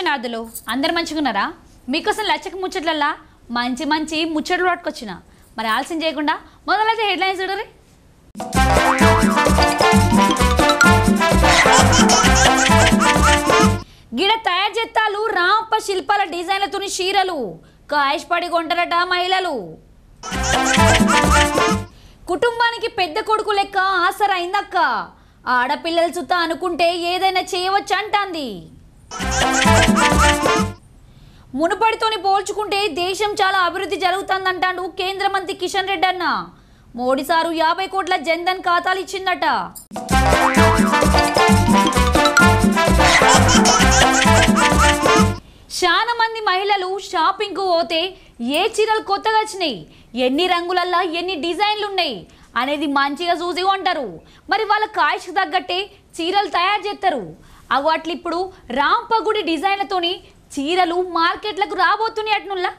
ఆదులు అందరు మంచిగున్నారా మీకోసం లచ్చక ముచ్చట్లల్లా మంచి మంచి ముచ్చట్లు పట్టుకొచ్చిన మరి ఆలస్యం చేయకుండా మొదలైతే హెడ్లైన్స్ చూడరి గిడ తయారు చేస్తాలు రాంప శిల్పాల డిజైన్లతోని చీరలు కాయష్పడి కొంటారట మహిళలు కుటుంబానికి పెద్ద కొడుకు లెక్క ఆసరైందక్క ఆడపిల్లలు చుత్త అనుకుంటే ఏదైనా చేయవచ్చు అంటాంది మునుపటితోని పోల్చుకుంటే దేశం చాలా అభివృద్ధి జరుగుతుందంటాడు కేంద్ర మంత్రి కిషన్ రెడ్డి అన్న మోడీ సారు యాభై కోట్ల జన్ధన్ ఖాతాలు ఇచ్చిందట చాలా మంది మహిళలు షాపింగ్కు పోతే ఏ చీరలు కొత్తగా వచ్చినాయి ఎన్ని రంగులల్లా ఎన్ని డిజైన్లు ఉన్నాయి అనేది మంచిగా చూసి కొంటారు మరి వాళ్ళ కాయకు తగ్గట్టే చీరలు తయారు చేస్తారు అవి అట్లా ఇప్పుడు రాంపగుడి డిజైన్లతోని చీరలు మార్కెట్లకు రాబోతున్నాయి అట్నుల్లా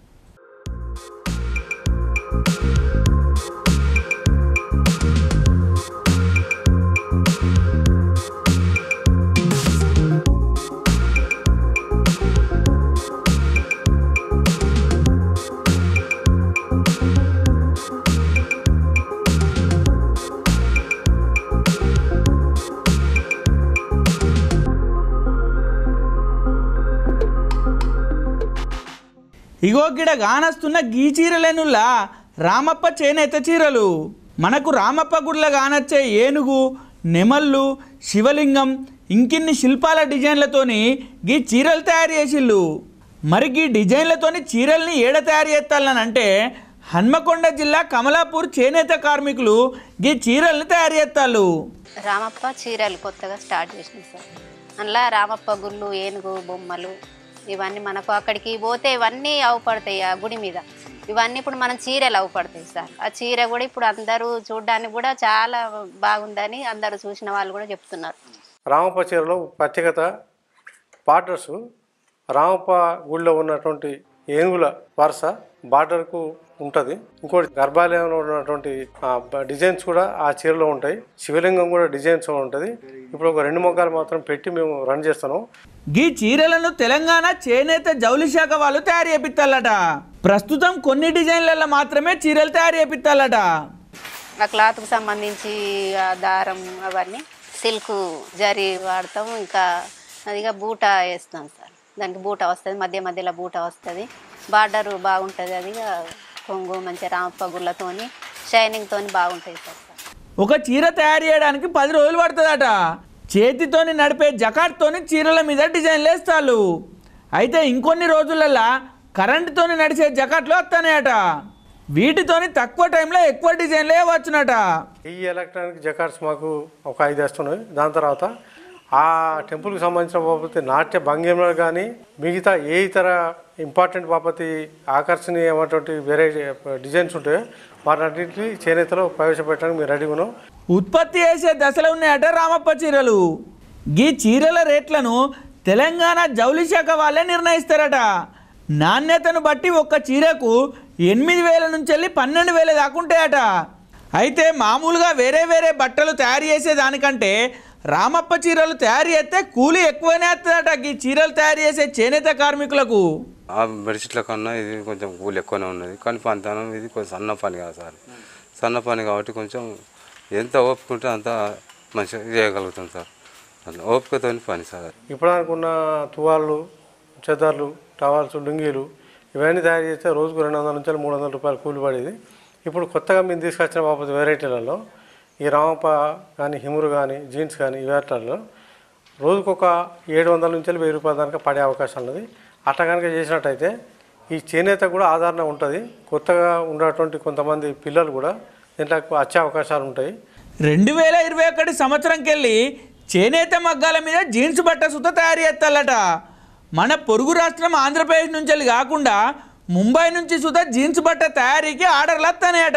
ఇగో గిడ గానస్తున్న గీ చీరలేనుల్లా రామప్ప చేనేత చీరలు మనకు రామప్ప గుడిలో గానొచ్చే ఏనుగు నెమళ్ళు శివలింగం ఇంకిన్ని శిల్పాల డిజైన్లతోని గీ చీరలు తయారు చేసిళ్ళు మరి గీ డిజైన్లతోని చీరల్ని ఏడ తయారు చేస్తాలనంటే హన్మకొండ జిల్లా కమలాపూర్ చేనేత కార్మికులు గీ చీరల్ని తయారు చేస్తాళ్ళు రామప్ప చీరలు కొత్తగా స్టార్ట్ చేసినాయి సార్ అందులో రామప్ప గుళ్ళు ఏనుగు బొమ్మలు ఇవన్నీ మనకు అక్కడికి పోతే ఇవన్నీ అవపడతాయి ఆ గుడి మీద ఇవన్నీ ఇప్పుడు మనం చీరలు అవపడతాయి సార్ ఆ చీర కూడా ఇప్పుడు అందరూ చూడడానికి కూడా చాలా బాగుందని అందరూ చూసిన వాళ్ళు కూడా చెప్తున్నారు రామప్ప చీరలో ప్రత్యేకత బార్డర్స్ రామప్ప గుడిలో ఉన్నటువంటి ఏనుగుల వరుస బార్డర్కు ఉంటుంది ఇంకోటి గర్భాలయంలో ఉన్నటువంటి ఆ, బ- డిజైన్స్ కూడా ఆ చీరలో ఉంటాయి శివలింగం కూడా డిజైన్స్ ఉంటుంది ఇప్పుడు ఒక రెండు మొగ్గాలు మాత్రం పెట్టి మేము రన్ చేస్తున్నాం గీ చీరలను తెలంగాణ చేనేత జౌలి శాఖ వాళ్ళు తయారు చేపిస్తాలట ప్రస్తుతం కొన్ని డిజైన్లలో మాత్రమే చీరలు తయారు చేపిస్తాలట ఆ క్లాత్కు సంబంధించి ఆ దారం అవన్నీ సిల్క్ జరీ వాడతాం ఇంకా అదిగా బూట వేస్తాం సార్ దానికి బూట వస్తుంది మధ్య మధ్యలో బూట వస్తుంది బార్డర్ బాగుంటుంది అది ఇక కొంగు మంచిగా రామప్ప గుళ్ళతోని షైనింగ్తోని బాగుంటుంది సార్ ఒక చీర తయారు చేయడానికి పది రోజులు పడుతుందట చేతితోని నడిపే జకాట్తోని చీరల మీద డిజైన్లు వేస్తాళ్ళు అయితే ఇంకొన్ని రోజులల్లా కరెంటుతోని నడిచే జకాట్లు వస్తాయట వీటితోని తక్కువ టైంలో ఎక్కువ డిజైన్లే వచ్చునట ఈ ఎలక్ట్రానిక్ జకార్డ్స్ మాకు ఒక ఐదు వస్తున్నాయి దాని తర్వాత ఆ టెంపుల్కి సంబంధించిన బాపతి నాట్య భంగిమలు కానీ మిగతా ఏ ఇతర ఇంపార్టెంట్ బాపతి ఆకర్షణీయమైనటువంటి వేరే డిజైన్స్ ఉంటాయో వాటిని చేనేతలో ప్రవేశపెట్టడానికి మేము రెడీగా ఉన్నాం ఉత్పత్తి చేసే దశలో ఉన్నాయట రామప్ప చీరలు గీ చీరల రేట్లను తెలంగాణ జౌలి శాఖ వాళ్ళే నిర్ణయిస్తారట నాణ్యతను బట్టి ఒక్క చీరకు ఎనిమిది వేల నుంచి వెళ్ళి పన్నెండు వేల దాకా ఉంటాయట అయితే మామూలుగా వేరే వేరే బట్టలు తయారు చేసే దానికంటే రామప్ప చీరలు తయారు చేస్తే కూలి ఎక్కువనే వస్తుందట ఈ చీరలు తయారు చేసే చేనేత కార్మికులకు ఆ బెడ్షీట్ల కన్నా ఇది కొంచెం కూలి ఎక్కువనే ఉన్నది కానీ పంతనం ఇది కొంచెం సన్న పని కాదు సార్ సన్న పని కాబట్టి కొంచెం ఎంత ఓపిక ఉంటే అంత మంచిగా చేయగలుగుతాం సార్ అట్లా ఓపికతో పని సార్ ఇప్పటిదానికి ఉన్న తువాళ్ళు చెదర్లు టవాల్స్ లుంగీలు ఇవన్నీ తయారు చేస్తే రోజుకు రెండు వందల నుంచి మూడు వందల రూపాయలు కూలి పడేది ఇప్పుడు కొత్తగా మేము తీసుకొచ్చిన బాపతి వెరైటీలలో ఈ రామప్ప కానీ హిమురు కానీ జీన్స్ కానీ ఈ వేటల్లో రోజుకొక ఏడు వందల నుంచి వెయ్యి రూపాయల దాకా పడే అవకాశం ఉన్నది అట్లా కనుక చేసినట్టయితే ఈ చేనేత కూడా ఆదరణ ఉంటుంది కొత్తగా ఉన్నటువంటి కొంతమంది పిల్లలు కూడా దీంట్లో వచ్చే అవకాశాలు ఉంటాయి రెండు వేల ఇరవై ఒకటి సంవత్సరంకి వెళ్ళి చేనేత మగ్గాల మీద జీన్స్ బట్ట సుత తయారు చేస్తాలట మన పొరుగు రాష్ట్రం ఆంధ్రప్రదేశ్ నుంచి వెళ్ళి కాకుండా ముంబై నుంచి సుత జీన్స్ బట్ట తయారీకి ఆర్డర్లు వస్తాయట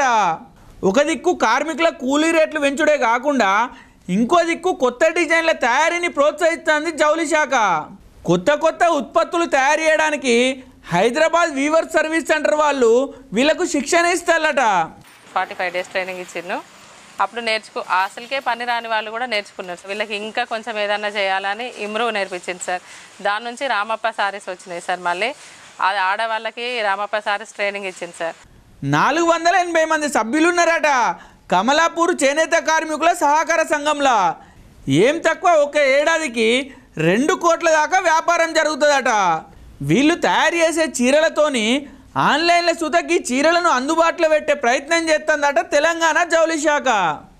ఒక దిక్కు కార్మికుల కూలీ రేట్లు పెంచుడే కాకుండా ఇంకో దిక్కు కొత్త డిజైన్ల తయారీని ప్రోత్సహిస్తుంది జౌలి శాఖ కొత్త కొత్త ఉత్పత్తులు తయారు చేయడానికి హైదరాబాద్ వీవర్ సర్వీస్ సెంటర్ వాళ్ళు వీళ్ళకు శిక్షణ ఇస్తారట ఫార్టీ ఫైవ్ డేస్ ట్రైనింగ్ ఇచ్చిండు అప్పుడు నేర్చుకో అసలుకే పని రాని వాళ్ళు కూడా నేర్చుకున్నారు సార్ వీళ్ళకి ఇంకా కొంచెం ఏదన్నా చేయాలని ఇమ్రూవ్ నేర్పించింది సార్ దాని నుంచి రామప్ప సారీస్ వచ్చినాయి సార్ మళ్ళీ అది ఆడవాళ్ళకి రామప్ప సారీస్ ట్రైనింగ్ ఇచ్చింది సార్ నాలుగు వందల ఎనభై మంది సభ్యులున్నారట కమలాపూర్ చేనేత కార్మికుల సహకార సంఘంలో ఏం తక్కువ ఒక ఏడాదికి రెండు కోట్ల దాకా వ్యాపారం జరుగుతుందట వీళ్ళు తయారు చేసే చీరలతోని ఆన్లైన్లో సుతకి చీరలను అందుబాటులో పెట్టే ప్రయత్నం చేస్తుందట తెలంగాణ జౌళి శాఖ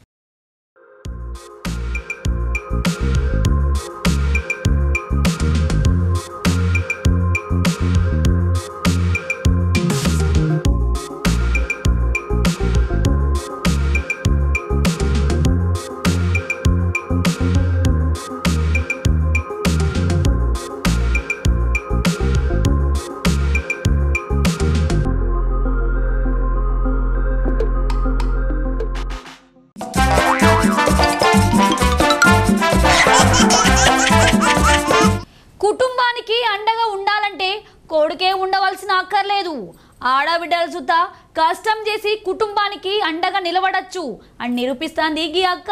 కుటుంబానికి అండగా ఉండాలంటే కొడుకే ఉండవలసిన అక్కర్లేదు ఆడబిడ్డల సుత కష్టం చేసి కుటుంబానికి అండగా నిలబడచ్చు అని నిరూపిస్తాంది గీ అక్క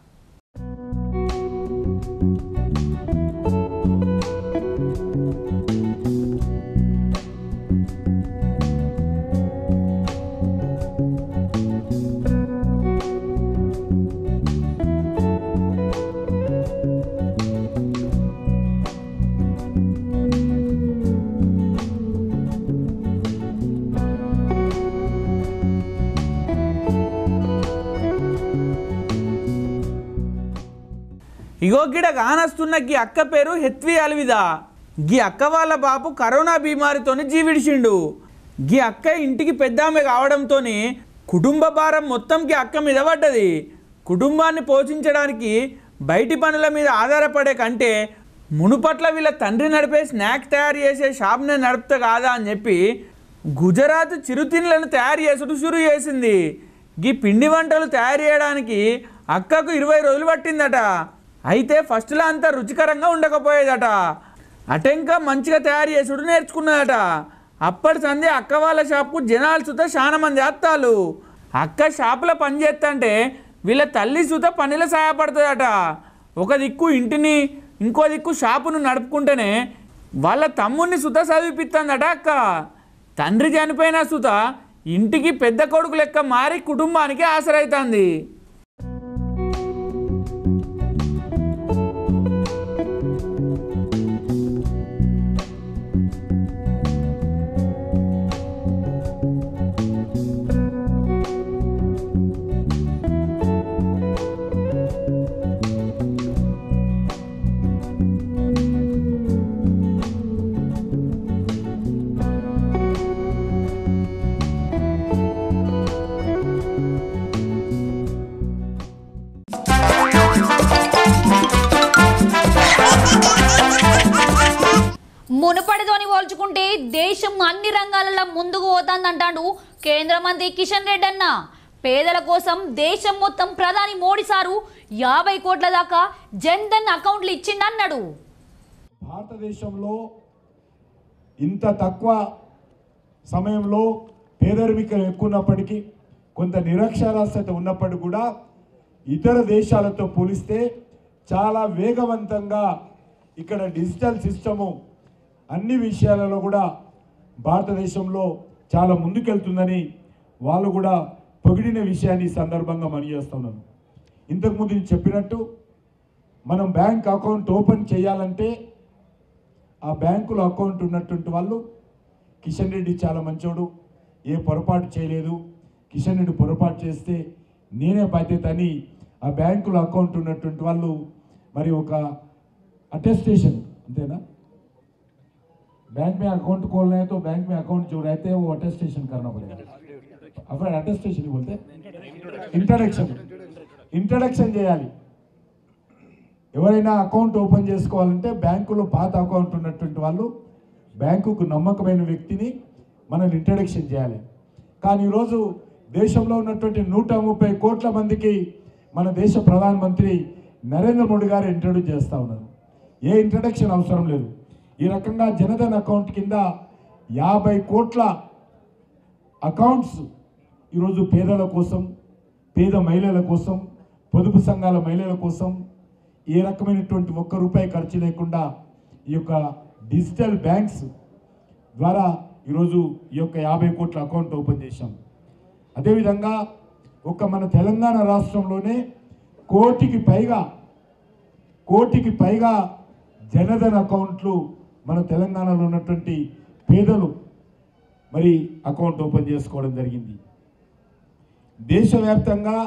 ఇగో గిడ కానస్తున్న గీ అక్క పేరు హెత్వి అల్విదా గీ అక్క వాళ్ళ బాపు కరోనా బీమారితోని జీవిడిచిండు గీ అక్క ఇంటికి పెద్దామె కావడంతో కుటుంబ భారం మొత్తం గీ అక్క మీద పడ్డది కుటుంబాన్ని పోషించడానికి బయటి పనుల మీద ఆధారపడే కంటే మునుపట్ల వీళ్ళ తండ్రి నడిపే స్నాక్ తయారు చేసే షాప్నే నడుపుతా కాదా అని చెప్పి గుజరాత్ చిరుతిండ్లను తయారు చేసుడు షురు చేసింది గీ పిండి వంటలు తయారు చేయడానికి అక్కకు ఇరవై రోజులు పట్టిందట అయితే ఫస్ట్లో అంతా రుచికరంగా ఉండకపోయేదట అటెంక మంచిగా తయారు చేసుడు నేర్చుకున్నదట అప్పటి సందే అక్క వాళ్ళ షాప్కు జనాలు సుత చాలా మంది అత్తాలు అక్క షాపులో పని చేస్తుంటే వీళ్ళ తల్లి సుత పనిలో సహాయపడుతుందట ఒక దిక్కు ఇంటిని ఇంకో దిక్కు షాపును నడుపుకుంటేనే వాళ్ళ తమ్ముడిని సుత చదివిపిస్తుందట అక్క తండ్రి చనిపోయిన సుత ఇంటికి పెద్ద కొడుకు లెక్క మారి కుటుంబానికి ఆసరైతుంది మునుపటితోని పోల్చుకుంటే దేశం అన్ని రంగాలలో ముందుకు పోతుందంటాడు కేంద్ర మంత్రి కిషన్ రెడ్డి అన్న పేదల కోసం దేశం మొత్తం ప్రధాని మోడీ సారు యాభై కోట్ల దాకా జన్ ధన్ అకౌంట్లు ఇచ్చిండన్నాడు భారతదేశంలో ఇంత తక్కువ సమయంలో పేదరికం ఎక్కువ ఉన్నప్పటికీ కొంత నిరక్షరాస్యత ఉన్నప్పటికీ కూడా ఇతర దేశాలతో పోలిస్తే చాలా వేగవంతంగా ఇక్కడ డిజిటల్ సిస్టము అన్ని విషయాలలో కూడా భారతదేశంలో చాలా ముందుకెళ్తుందని వాళ్ళు కూడా పొగిడిన విషయాన్ని ఈ సందర్భంగా మనం చేస్తున్నాను ఇంతకుముందు నేను చెప్పినట్టు మనం బ్యాంక్ అకౌంట్ ఓపెన్ చేయాలంటే ఆ బ్యాంకులో అకౌంట్ ఉన్నటువంటి వాళ్ళు కిషన్ రెడ్డి చాలా మంచోడు ఏ పొరపాటు చేయలేదు కిషన్ రెడ్డి పొరపాటు చేస్తే నేనే బాధ్యత అని ఆ బ్యాంకులో అకౌంట్ ఉన్నటువంటి వాళ్ళు మరి ఒక అటెస్టేషన్ అంతేనా बैंक में अकाउंट खोलना है तो बैंक में अकाउंट जो रहते हैं वो अटेस्टेशन करना पड़ेगा అప్పుడు అటెస్టేషన్ बोलते ఇంట్రడక్షన్ ఇంట్రడక్షన్ చేయాలి ఎవరైనా అకౌంట్ ఓపెన్ చేసుకోవాలంటే బ్యాంకులో పాత అకౌంట్ ఉన్నటువంటి వాళ్ళు బ్యాంకుకు నమ్మకమైన వ్యక్తిని మనం ఇంట్రడక్షన్ చేయాలి కానీ ఈరోజు దేశంలో ఉన్నటువంటి నూట ముప్పై కోట్ల మందికి మన దేశ ప్రధానమంత్రి నరేంద్ర మోడీ గారు ఇంట్రడ్యూస్ చేస్తూ ఉన్నారు ఏ ఇంట్రడక్షన్ అవసరం లేదు ఈ రకంగా జనధన్ అకౌంట్ కింద యాభై కోట్ల అకౌంట్స్ ఈరోజు పేదల కోసం పేద మహిళల కోసం పొదుపు సంఘాల మహిళల కోసం ఏ రకమైనటువంటి ఒక్క రూపాయి ఖర్చు లేకుండా ఈ యొక్క డిజిటల్ బ్యాంక్స్ ద్వారా ఈరోజు ఈ యొక్క యాభై కోట్ల అకౌంట్ ఓపెన్ చేశాం అదేవిధంగా ఒక మన తెలంగాణ రాష్ట్రంలోనే కోటికి పైగా కోటికి పైగా జనధన్ అకౌంట్లు మన తెలంగాణలో ఉన్నటువంటి పేదలు మరి అకౌంట్ ఓపెన్ చేసుకోవడం జరిగింది దేశవ్యాప్తంగా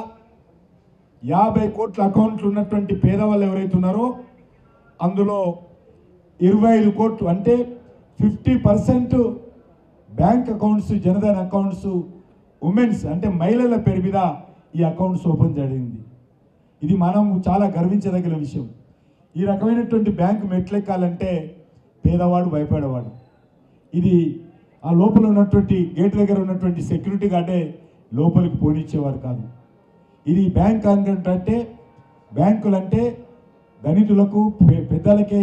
యాభై కోట్ల అకౌంట్లు ఉన్నటువంటి పేదవాళ్ళు ఎవరైతే ఉన్నారో అందులో ఇరవై ఐదు కోట్లు అంటే fifty percent bank accounts Jandhan accounts women's అంటే మహిళల పేరు మీద ఈ అకౌంట్స్ ఓపెన్ జరిగింది ఇది మనం చాలా గర్వించదగిన విషయం ఈ రకమైనటువంటి బ్యాంకు మెట్లెక్కాలంటే పేదవాడు భయపడేవాడు ఇది ఆ లోపల ఉన్నటువంటి గేట్ దగ్గర ఉన్నటువంటి సెక్యూరిటీ గార్డే లోపలికి పోనిచ్చేవారు కాదు ఇది బ్యాంక్ అంటే బ్యాంకులంటే ధనికులకు పె- పెద్దలకే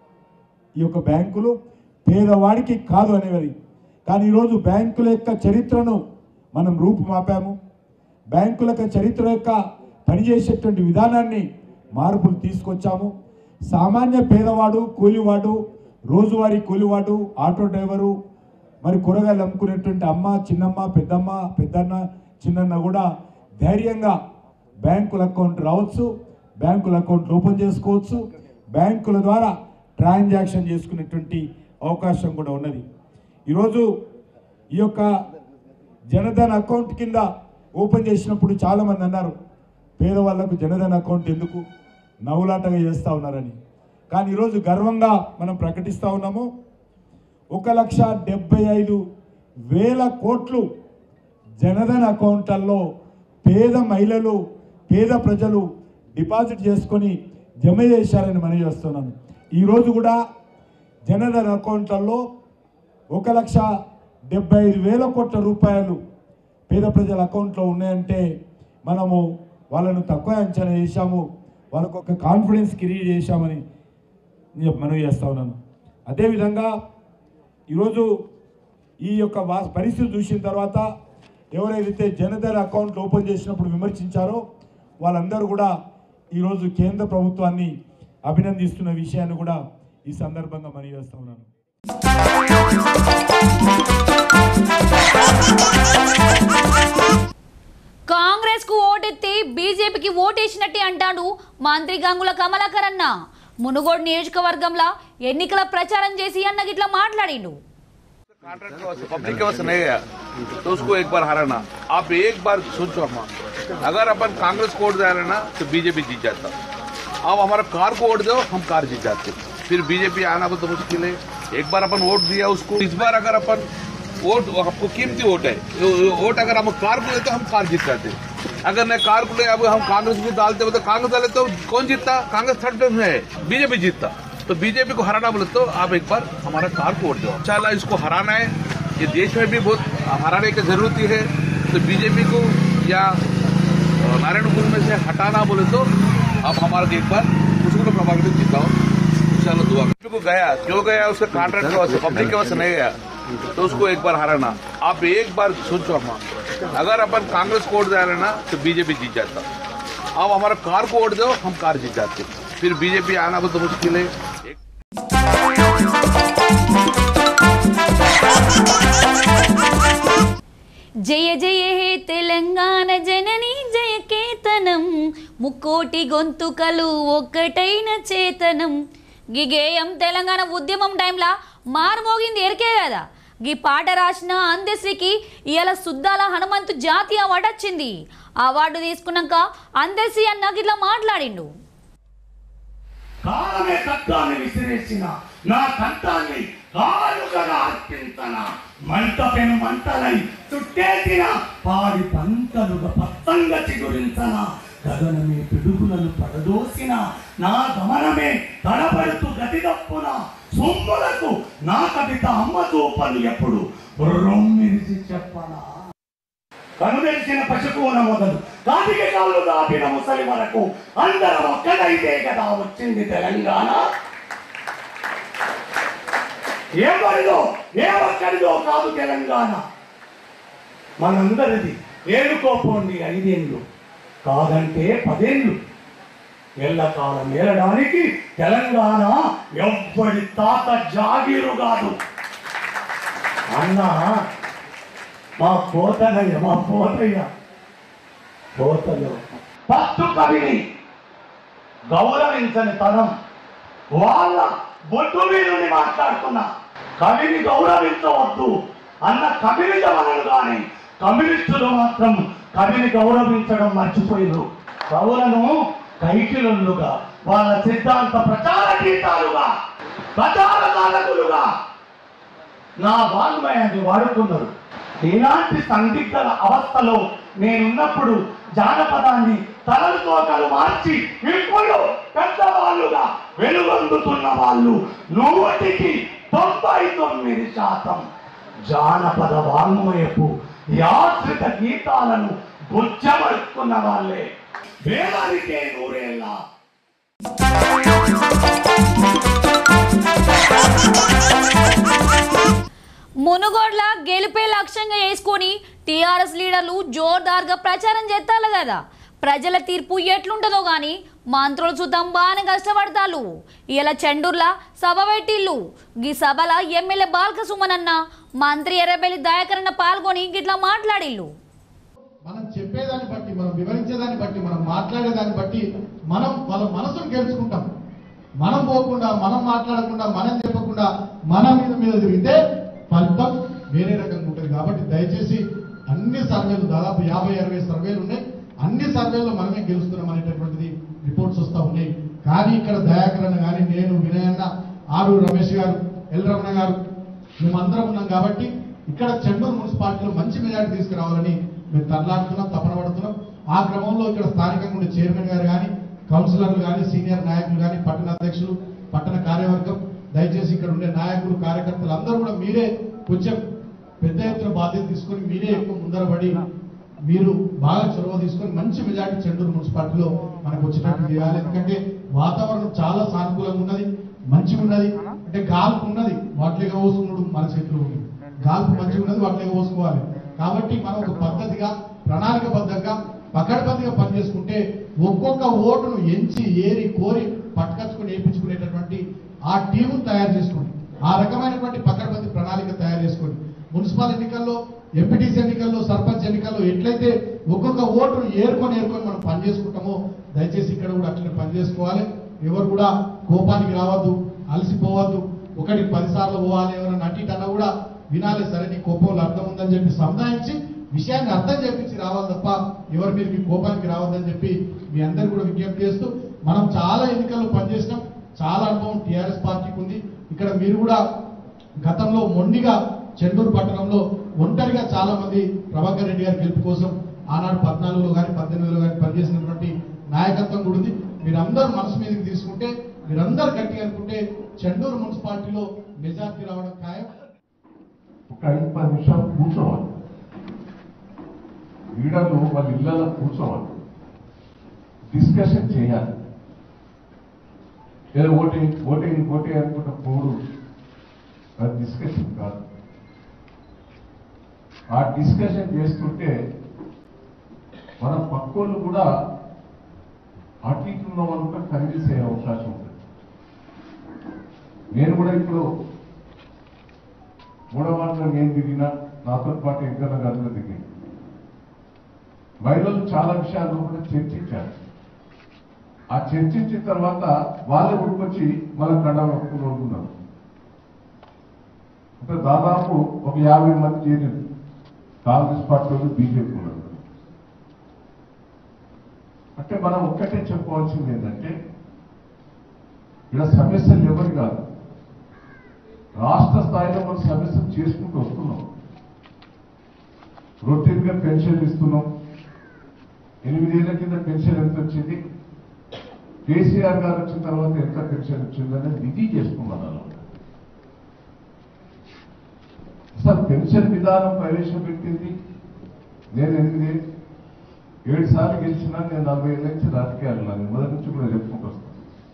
ఈ యొక్క బ్యాంకులు పేదవాడికి కాదు అనేవి కానీ ఈరోజు బ్యాంకుల యొక్క చరిత్రను మనం రూపుమాపాము బ్యాంకుల యొక్క చరిత్ర యొక్క పనిచేసేటువంటి విధానాన్ని మార్పులు తీసుకొచ్చాము సామాన్య పేదవాడు కూలివాడు రోజువారీ కూలివాడు ఆటో డ్రైవరు మరి కూరగాయలు అమ్ముకునేటువంటి అమ్మ చిన్నమ్మ పెద్దమ్మ పెద్దన్న చిన్నన్న కూడా ధైర్యంగా బ్యాంకుల అకౌంట్ రావచ్చు బ్యాంకుల అకౌంట్ ఓపెన్ చేసుకోవచ్చు బ్యాంకుల ద్వారా ట్రాన్సాక్షన్ చేసుకునేటువంటి అవకాశం కూడా ఉన్నది ఈరోజు ఈ యొక్క జనధన్ అకౌంట్ కింద ఓపెన్ చేసినప్పుడు చాలామంది అన్నారు పేదవాళ్లకు జనధన్ అకౌంట్ ఎందుకు నవ్వులాటగా చేస్తూ ఉన్నారని కానీ ఈరోజు గర్వంగా మనం ప్రకటిస్తూ ఉన్నాము ఒక లక్ష డెబ్బై ఐదు వేల కోట్లు జనధన్ అకౌంట్లలో పేద మహిళలు పేద ప్రజలు డిపాజిట్ చేసుకొని జమ చేశారని మనం చేస్తున్నాను ఈరోజు కూడా జనధన్ అకౌంట్లలో ఒక లక్ష డెబ్బై ఐదు వేల కోట్ల రూపాయలు పేద ప్రజల అకౌంట్లో ఉన్నాయంటే మనము వాళ్ళను తక్కువ అంచనా చేశాము వాళ్ళకు ఒక కాన్ఫిడెన్స్ క్రియేట్ చేశామని నేను మనవి చేస్తా ఉన్నాను అదేవిధంగా ఈరోజు ఈ యొక్క వా- పరిస్థితి చూసిన తర్వాత ఎవరైతే జనధన్ అకౌంట్ ఓపెన్ చేసినప్పుడు విమర్శించారో వాళ్ళందరూ కూడా ఈరోజు కేంద్ర ప్రభుత్వాన్ని అభినందిస్తున్న విషయాన్ని కూడా ఈ సందర్భంగా మనవి చేస్తా ఉన్నాను కాంగ్రెస్ కు ఓటెత్తి బీజేపీకి ఓటేసినట్టే అంటాడు మంత్రి గంగుల కమలాకర్ అన్న మునుగోడు నియోజకవర్గంలో ఎన్నికల ప్రచారం చేసి అన్న గిట్లా మాట్లాడిండు कॉन्ट्रैक्ट का वैसे पब्लिक के वैसे नहीं है तो उसको एक बार हराना आप एक बार सोचो अम्मा अगर अपन कांग्रेस को वोट दे रहे ना तो बीजेपी जीत जाता अब हमारा कार को वोट दो हम कार जीत जाते फिर बीजेपी आना भी तो मुश्किल है एक बार अपन वोट दिया उसको इस बार अगर अपन वोट आपको कीमती वोट है वो- वो वोट अगर हम कार को लेते हम कार जीत जाते अगर नहीं कार को ले अब हम कांग्रेस भी डालते हो तो कांग्रेस डाले तो कौन जीतता कांग्रेस थर्ड प्लेस में है बीजेपी जीतता तो बीजेपी को हराना बोले तो आप एक बार हमारा कार को वोट दो इंशाल्लाह इसको हराना है ये देश में भी बहुत हराने की जरूरत ही है तो बीजेपी को या अ, नारायणपुर में से हटाना बोले तो आप हमारा एक बार उसको तो प्रभावित जिताओ इंशाल्लाह दुआ करो। को गया क्यों गया उसका कॉन्ट्रैक्ट का वैसे पब्लिक के वैसे नहीं गया तो उसको एक बार हराना आप एक बार सोचो अम्मा अगर अपन कांग्रेस को वोट दे रहे ना तो बीजेपी जीत जाता अब हमारा कार को वोट दो हम कार जीत जाते फिर बीजेपी आना भी तो मुश्किल है एक జయ జయ హే తెలంగాణ జనని జయ కేతనం ముక్కోటి గొంతుకలు ఒక్కటైన చేతనం గీ గేయం తెలంగాణ ఉద్యమం టైంలా మారుమోగింది ఎరికే కదా గీ పాట రాసిన అందశ్రీకి ఇవాళ సుద్దాల హనుమంతు జాతీయ అవార్డు వచ్చింది ఆ అవార్డు తీసుకున్నాక అందశ్రీ అన్న గిట్లా మాట్లాడిండు కాలమే ఖడ్గాన్ని విసిరేసిన నా కంఠాన్ని కాలుగా అర్పించన మంట పెను మంటలై చుట్టేసిన పాడి పంటలుగా పత్తంగా చిగురించన గగనమే పిడుగులను పడదోసిన నా గమనమే తడబడుతూ గతి తప్పున సొమ్ములకు నా కవిత అమ్మ చూపను ఎప్పుడు రొమ్మిరిసి చెప్పనా కనుదెలిసిన పశుకోన మొదలు కాటిక కాళ్ళు దాటిన ముసలి వరకు అందరం ఒక్కడైతే కదా వచ్చింది తెలంగాణ ఎవరిదో ఏ ఒక్కడిదో కాదు తెలంగాణ మనందరిది ఏడుకోపోండి ఐదేళ్ళు కాదంటే పదేళ్ళు ఎల్లకాలం మేలడానికి తెలంగాణ ఎవ్వడి తాత జాగీరు కాదు అన్న మా పోతనయ్య మా పోతయ్య పోతలు పత్తు కవిని గౌరవించని తరం వాళ్ళ బొట్టు వీరుని మాట్లాడుతున్నా కవిని గౌరవించవద్దు అన్న కమ్యూనిజం అనను కానీ కమ్యూనిస్టులు మాత్రం కవిని గౌరవించడం మర్చిపోయారు కవులను కైకిలుగా వాళ్ళ సిద్ధాంత ప్రచార గీతాలుగా ప్రచారదాలకులుగా నా వాంగ్మయాన్ని వాడుకున్నారు ఇలాంటి సందిగ్ధ అవస్థలో నేనున్నప్పుడు జానపదాన్ని తలలతో కలు మార్చి ఇప్పుడు పెద్దవాళ్ళుగా వెలుగొందుతున్న వాళ్ళు నూటికి తొంభై తొమ్మిది శాతం జానపద వాంగ్మయపు యాత్రిక గీతాలను గుచ్చబడుతున్న వాళ్ళే వేదానికే నూరేళ్ళ మునుగోడ్ల గెలిపే లక్ష్యంగా చేసుకొని టీఆర్ఎస్ లీడర్లు జోర్దార్గా ప్రచారం చేస్తారు కదా ప్రజల తీర్పు ఎట్లుంటుందో కానీ మంత్రులు చూద్దాం బాగానే కష్టపడతారు ఇలా చెండూర్ల సభ పెట్టిల్లు ఈ సభల ఎమ్మెల్యే బాల్క సుమనన్న మంత్రి ఎర్రబెల్లి దయాకరణ పాల్గొని గిట్లా మాట్లాడిల్లు మనం చెప్పేదాన్ని బట్టి మనం వివరించేదాన్ని బట్టి మనం మాట్లాడేదాన్ని బట్టి మనం వాళ్ళ మనసును గెలుచుకుంటాం మనం పోకుండా మనం మాట్లాడకుండా మనం చెప్పకుండా మన మీద మీద తిరిగితే ఫలితం వేరే రకంగా ఉంటుంది కాబట్టి దయచేసి అన్ని సర్వేలు దాదాపు యాభై అరవై సర్వేలు ఉన్నాయి అన్ని సర్వేల్లో మనమే గెలుస్తున్నాం అనేటటువంటిది రిపోర్ట్స్ వస్తూ ఉన్నాయి కానీ ఇక్కడ దయాకరణ కానీ నేను వినయన్న ఆరు రమేష్ గారు ఎల్ రమణ గారు మేమందరం ఉన్నాం కాబట్టి ఇక్కడ చెన్నూరు మున్సిపాలిటీలో మంచి మెజార్టీ తీసుకురావాలని మేము తరలాడుతున్నాం తపన పడుతున్నాం ఆ క్రమంలో ఇక్కడ స్థానికంగా ఉండే చైర్మన్ గారు కానీ కౌన్సిలర్లు కానీ సీనియర్ నాయకులు కానీ పట్టణ అధ్యక్షులు పట్టణ కార్యవర్గం దయచేసి ఇక్కడ ఉండే నాయకులు కార్యకర్తలు అందరూ కూడా మీరే కొంచెం పెద్ద ఎత్తున బాధ్యత తీసుకొని మీరే ఎక్కువ ముందరబడి మీరు బాగా చొరవ తీసుకొని మంచి మెజార్టీ చెండూరు మున్సిపాలిటీలో మనకు వచ్చేటట్టు చేయాలి ఎందుకంటే వాతావరణం చాలా సానుకూలంగా ఉన్నది మంచిగా ఉన్నది అంటే గాల్పు ఉన్నది వాటిగా పోసుకున్నాడు మన చేతిలో ఉంది గాల్పు మంచిగా ఉన్నది వాటిగా పోసుకోవాలి కాబట్టి మనం ఒక పద్ధతిగా ప్రణాళికబద్ధంగా పకడ్బందీగా పనిచేసుకుంటే ఒక్కొక్క ఓటును ఎంచి ఏరి కోరి పట్టుకచ్చుకుని వేయించుకునేటటువంటి ఆ టీమును తయారు చేసుకోండి ఆ రకమైనటువంటి పకడ్బందీ ప్రణాళిక తయారు చేసుకోండి మున్సిపల్ ఎన్నికల్లో ఎంపీటీసీ ఎన్నికల్లో సర్పంచ్ ఎన్నికల్లో ఎట్లయితే ఒక్కొక్క ఓటును ఏరుకొని ఏరుకొని మనం పనిచేసుకుంటామో దయచేసి ఇక్కడ కూడా అట్లనే పనిచేసుకోవాలి ఎవరు కూడా కోపానికి రావద్దు అలసిపోవద్దు ఒకటి పదిసార్లు పోవాలి ఎవరైనా అటు ఇటు అన్నా కూడా వినాలి సరే నీ కోపంలో అర్థం ఉందని చెప్పి సంధాయించి విషయాన్ని అర్థం చేపించి రావాలి తప్ప ఎవరి మీదకి కోపానికి రావద్దని చెప్పి మీ అందరు కూడా విజ్ఞప్తి చేస్తూ మనం చాలా ఎన్నికల్లో పనిచేసినాం చాలా అనుభవం టీఆర్ఎస్ పార్టీకి ఉంది ఇక్కడ మీరు కూడా గతంలో మొండిగా చెండూరు పట్టణంలో ఒంటరిగా చాలా మంది ప్రభాకర్ రెడ్డి గారి గెలుపు కోసం ఆనాడు పద్నాలుగులో కానీ పద్దెనిమిదిలో కానీ పనిచేసినటువంటి నాయకత్వం కూడా ఉంది మీరందరూ మనసు మీదకి తీసుకుంటే మీరందరూ గట్టిగా అనుకుంటే చెండూరు మున్సిపాలిటీలో మెజార్టీ రావడం ఖాయం ఒక ఐదు పది నిమిషాలు కూర్చోవాలి లీడర్లు వాళ్ళ ఇళ్లలో కూర్చోవాలి డిస్కషన్ చేయాలి ఏదో ఓటే ఓటే ఓటే అనుకుంటా పోడు అది డిస్కషన్ కాదు ఆ డిస్కషన్ చేస్తుంటే మన పక్కోళ్ళు కూడా అటు ఇటు ఉన్న వాళ్ళు కూడా కన్విన్స్ అయ్యే అవకాశం ఉంటుంది నేను కూడా ఇప్పుడు మూడో వాటిలో నేను దిగిన నాతో పాటు ఇద్దరు గదులు దిగి మహిళలు చాలా విషయాలు కూడా చర్చించారు ఆ చర్చించిన తర్వాత వాళ్ళే ఉడికొచ్చి మళ్ళీ కండ ఒప్పుకున్నారు అంటే దాదాపు ఒక యాభై మంది చేరింది కాంగ్రెస్ పార్టీ వాళ్ళు బీజేపీ వాళ్ళు అంటే మనం ఒక్కటే చెప్పుకోవాల్సింది ఏంటంటే ఇక్కడ సమస్యలు ఎవరు కాదు రాష్ట్ర స్థాయిలో మనం సమస్యలు చేసుకుంటూ వస్తున్నాం రొటీన్ గా పెన్షన్ ఇస్తున్నాం ఎనిమిదేళ్ల కింద పెన్షన్ ఎంత వచ్చింది కేసీఆర్ గారు వచ్చిన తర్వాత ఎంత పెన్షన్ వచ్చిందనేది విధి చేసుకున్నాను అసలు పెన్షన్ విధానం ప్రవేశపెట్టింది నేను ఎనిమిది ఏడు సార్లు గెలిచినా నేను నలభై ఏళ్ళ నుంచి రాజకీయాలు ఉన్నాను మొదటి నుంచి కూడా చెప్పుకుంటూ వస్తాను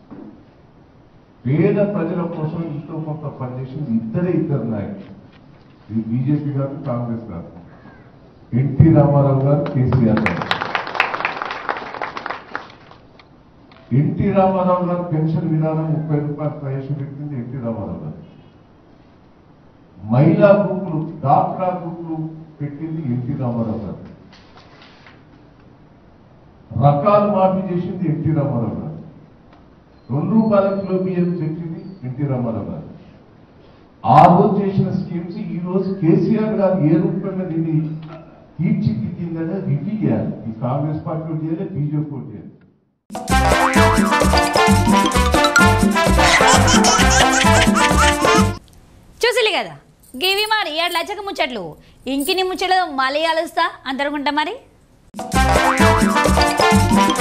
పేద ప్రజల కోసం ఎంతో కొంత పనిచేసింది ఇద్దరే ఇద్దరు నాయకులు ఇది బీజేపీ గారు కాంగ్రెస్ గారు ఎన్టీ రామారావు గారు కేసీఆర్ గారు ఎన్టీ రామారావు గారు పెన్షన్ విధానం ముప్పై రూపాయలు ప్రవేశపెట్టింది ఎన్టీ రామారావు గారు మహిళా గ్రూపులు డాక్టరా గ్రూపులు పెట్టింది ఎన్టీ రామారావు గారు రకాలు మాఫీ చేసింది ఎన్టీ రామారావు గారు రెండు రూపాయల కిలో బియ్యం తెచ్చింది ఎన్టీ రామారావు గారు ఆ రోజు చేసిన స్కీమ్స్ ఈ రోజు కేసీఆర్ గారు ఏ రూపంలో దీన్ని తీర్చిదిద్దిందనే రివ్యూ చేయాలి ఈ కాంగ్రెస్ పార్టీ ఒకటి చేయాలి బీజేపీ ఒకటి చేయాలి చూసిలే కదా గివి మరి ఏడు లచ్చక ముచ్చట్లు ఇంకిని ముచ్చట్లు మళ్ళీ కలుస్తా అందరుకుంటా మరి